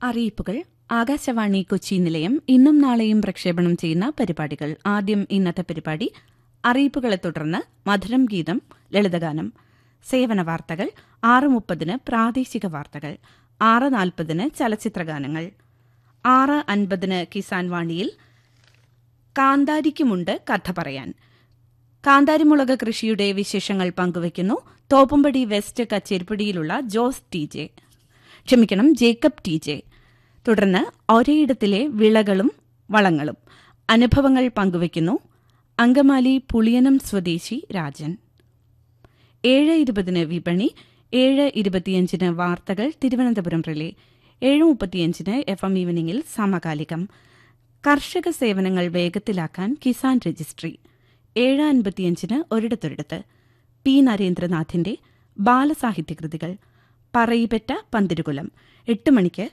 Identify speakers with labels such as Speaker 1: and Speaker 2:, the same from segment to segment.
Speaker 1: അറിയിപ്പുകൾ ആകാശവാണി കൊച്ചി നിലയം ഇന്നും നാളെയും പ്രക്ഷേപണം ചെയ്യുന്ന പരിപാടികൾ ആദ്യം ഇന്നത്തെ പരിപാടി അറിയിപ്പുകളെ തുടർന്ന് മധുരം ഗീതം ലളിതഗാനം സേവന വാർത്തകൾ ആറ് മുപ്പതിന് പ്രാദേശിക വാർത്തകൾ ആറ് നാൽപ്പതിന് ചലച്ചിത്രഗാനങ്ങൾ ആറ് അൻപതിന് കിസാൻ വാണിയിൽ കാന്താരിക്കുമുണ്ട് കഥ പറയാൻ കാന്താരിമുളക് കൃഷിയുടെ വിശേഷങ്ങൾ പങ്കുവയ്ക്കുന്നു തോപ്പുംപടി വെസ്റ്റ് കച്ചേരിപ്പടിയിലുള്ള ജോസ് ടി ജെ ക്ഷമിക്കണം ജേക്കബ് ടി ജെ തുടർന്ന് ഒരേയിടത്തിലെ വിളകളും വളങ്ങളും അനുഭവങ്ങൾ പങ്കുവയ്ക്കുന്നു അങ്കമാലി പുളിയനം സ്വദേശി രാജൻ ഏഴ് ഇരുപതിന് വിപണി ഏഴ് ഇരുപത്തിയഞ്ചിന് വാർത്തകൾ തിരുവനന്തപുരം റിലേ ഏഴ് മുപ്പത്തിയഞ്ചിന് എഫ് എം ഈവനിംഗിൽ സമകാലികം കർഷക സേവനങ്ങൾ വേഗത്തിലാക്കാൻ കിസാൻ രജിസ്ട്രി ഏഴ് അൻപത്തിയഞ്ചിന് ഒരിടത്തൊരിടത്ത് പി നരേന്ദ്രനാഥിന്റെ ബാലസാഹിത്യകൃതികൾ പറയിപ്പറ്റ പന്തിരുകുലം എട്ട് മണിക്ക്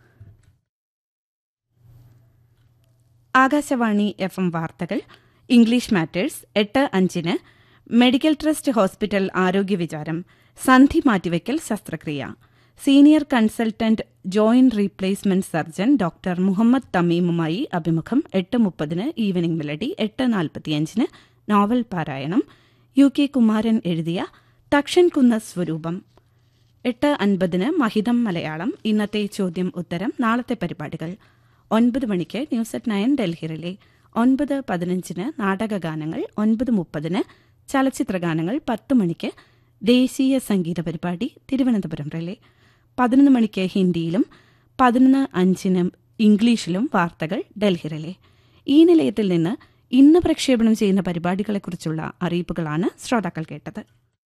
Speaker 1: ആകാശവാണി എഫ് എം വാർത്തകൾ ഇംഗ്ലീഷ് മാറ്റേഴ്സ് എട്ട് അഞ്ചിന് മെഡിക്കൽ ട്രസ്റ്റ് ഹോസ്പിറ്റൽ ആരോഗ്യ വിചാരം സന്ധി മാറ്റിവയ്ക്കൽ ശസ്ത്രക്രിയ senior consultant joint replacement surgeon doctor Muhammad തമീമുമായി അഭിമുഖം എട്ട് മുപ്പതിന് ഈവനിംഗ് മെലഡി എട്ട് നാൽപ്പത്തിയഞ്ചിന് നോവൽ പാരായണം യു കെ കുമാരൻ എഴുതിയ തക്ഷൻ കുന്ന സ്വരൂപം എട്ട് അൻപതിന് മഹിതം മലയാളം ഇന്നത്തെ ചോദ്യം ഉത്തരം നാളത്തെ പരിപാടികൾ ഒൻപത് മണിക്ക് ന്യൂസ് അറ്റ് നയൻ ഡൽഹിറിലെ ഒൻപത് പതിനഞ്ചിന് നാടകഗാനങ്ങൾ ഒൻപത് മുപ്പതിന് ചലച്ചിത്രഗാനങ്ങൾ പത്ത് മണിക്ക് ദേശീയ സംഗീത പരിപാടി തിരുവനന്തപുരം റിലേ പതിനൊന്ന് മണിക്ക് ഹിന്ദിയിലും പതിനൊന്ന് അഞ്ചിന് ഇംഗ്ലീഷിലും വാർത്തകൾ ഡൽഹി റിലേ ഈ നിലയത്തിൽ നിന്ന് ഇന്ന് പ്രക്ഷേപണം ചെയ്യുന്ന പരിപാടികളെക്കുറിച്ചുള്ള അറിയിപ്പുകളാണ് ശ്രോതാക്കൾ കേട്ടത്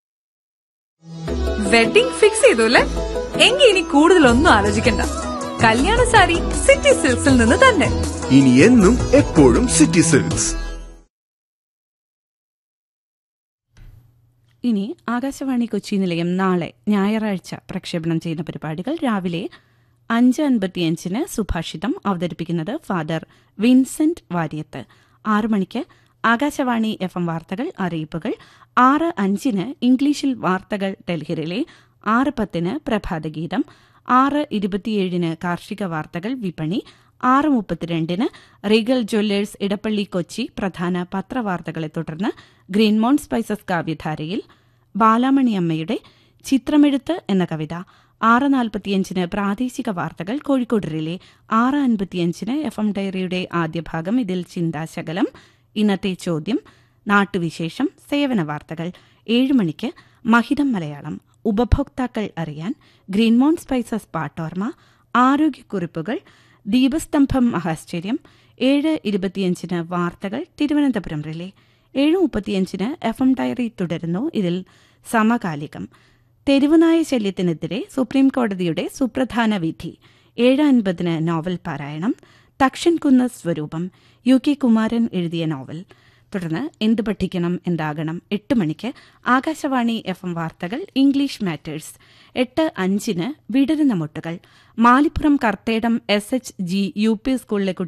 Speaker 2: വെഡിംഗ് ഫിക്സ് ചെയ്തു അല്ലേ എങ്കിൽ ഇനി കൂടുതലൊന്നും ആലോചിക്കണ്ട കല്യാണ സാരി സിറ്റി സിൽക്സിൽ നിന്ന് തന്നെ
Speaker 3: ഇനി എന്നും എപ്പോഴും സിറ്റി സിൽക്സ്
Speaker 1: ഇനി ആകാശവാണി കൊച്ചി നിലയം നാളെ ഞായറാഴ്ച പ്രക്ഷേപണം ചെയ്യുന്ന പരിപാടികൾ രാവിലെ അഞ്ച് അൻപത്തിയഞ്ചിന് സുഭാഷിതം അവതരിപ്പിക്കുന്നത് ഫാദർ വിൻസെന്റ് വാര്യത്ത് ആറ് മണിക്ക് ആകാശവാണി എഫ് എം വാർത്തകൾ അറിയിപ്പുകൾ ആറ് അഞ്ചിന് ഇംഗ്ലീഷിൽ വാർത്തകൾ ഡൽഹിയിലെ ആറ് പത്തിന് പ്രഭാതഗീതം ആറ് ഇരുപത്തിയേഴിന് കാർഷിക വാർത്തകൾ വിപണി ആറ് മുപ്പത്തിരണ്ടിന് റീഗൽ ജ്വല്ലേഴ്സ് ഇടപ്പള്ളി കൊച്ചി പ്രധാന പത്രവാർത്തകളെ തുടർന്ന് ഗ്രീൻമോൺ സ്പൈസസ് കാവ്യധാരയിൽ ബാലാമണിയമ്മയുടെ ചിത്രമെഴുത്ത് എന്ന കവിത ആറ് നാൽപ്പത്തിയഞ്ചിന് പ്രാദേശിക വാർത്തകൾ കോഴിക്കോട് റിലേ ആറ് അൻപത്തിയഞ്ചിന് എഫ് എം ഡയറിയുടെ ആദ്യ ഭാഗം ഇതിൽ ചിന്താശകലം ഇന്നത്തെ ചോദ്യം നാട്ടുവിശേഷം സേവന വാർത്തകൾ ഏഴ് മണിക്ക് മഹിതം മലയാളം ഉപഭോക്താക്കൾ അറിയാൻ ഗ്രീൻമോൺ സ്പൈസസ് പാട്ടോർമ ആരോഗ്യക്കുറിപ്പുകൾ ദീപസ്തംഭം മഹാശ്ചര്യം ഏഴ് ഇരുപത്തിയഞ്ചിന് വാർത്തകൾ തിരുവനന്തപുരം റിലേ ഏഴ് മുപ്പത്തിയഞ്ചിന് എഫ് എം ഡയറി തുടരുന്നു ഇതിൽ സമകാലികം തെരുവുനായ ശല്യത്തിനെതിരെ സുപ്രീം കോടതിയുടെ സുപ്രധാന വിധി ഏഴ് അൻപതിന് നോവൽ പാരായണം തക്ഷൻ കുന്ന സ്വരൂപം യു കെ കുമാരൻ എഴുതിയ നോവൽ തുടർന്ന് എന്ത് പഠിക്കണം എന്താകണം എട്ട് മണിക്ക് ആകാശവാണി എഫ് എം വാർത്തകൾ ഇംഗ്ലീഷ് മാറ്റേഴ്സ് എട്ട് അഞ്ചിന് വിടരുന്ന മുട്ടുകൾ Malippuram Karthedam S H G U P സ്കൂളിലെ